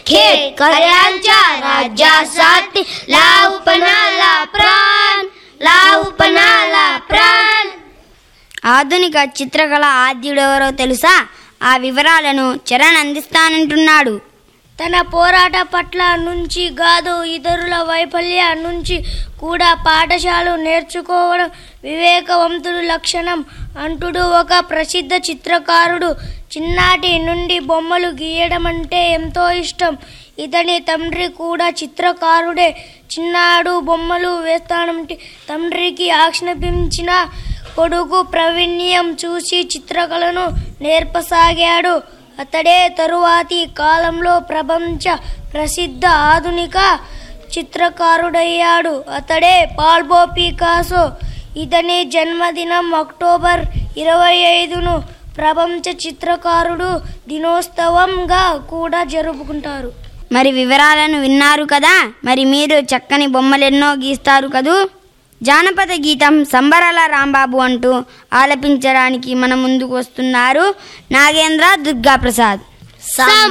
खेळ खऱ्यांच्या राज्यासाठी लाव पणाला प्राण लाव पणाला प्राण ఆధునిక చిత్రకళ ఆద్యుడెవరో తెలుసా ఆ వివరాలను చరణ్ అందిస్తానంటున్నాడు తన పోరాట పట్ల నుంచి కాదు ఇతరుల వైఫల్య నుంచి కూడా పాఠశాల నేర్చుకోవడం వివేకవంతుడు లక్షణం అంటుడు ఒక ప్రసిద్ధ చిత్రకారుడు చిన్నాటి నుండి బొమ్మలు గీయడం అంటే ఎంతో ఇష్టం ఇతని తండ్రి కూడా చిత్రకారుడే చిన్నాడు బొమ్మలు వేస్తానంటే తండ్రికి ఆజ్ఞాపించిన కొడుకు ప్రావీణ్యం చూసి చిత్రకళను నేర్పసాగాడు అతడే తరువాతి కాలంలో ప్రపంచ ప్రసిద్ధ ఆధునిక చిత్రకారుడయ్యాడు అతడే పాల్బో పికాసో ఇతని జన్మదినం అక్టోబర్ ఇరవై ఐదును ప్రపంచ చిత్రకారుడు దినోత్సవంగా కూడా జరుపుకుంటారు మరి వివరాలను విన్నారు కదా మరి మీరు చక్కని బొమ్మలెన్నో గీస్తారు కదూ జానపద గీతం సంబరాల రాంబాబు అంటూ ఆలపించడానికి మన ముందుకు వస్తున్నారు నాగేంద్ర దుర్గాప్రసాద్ సం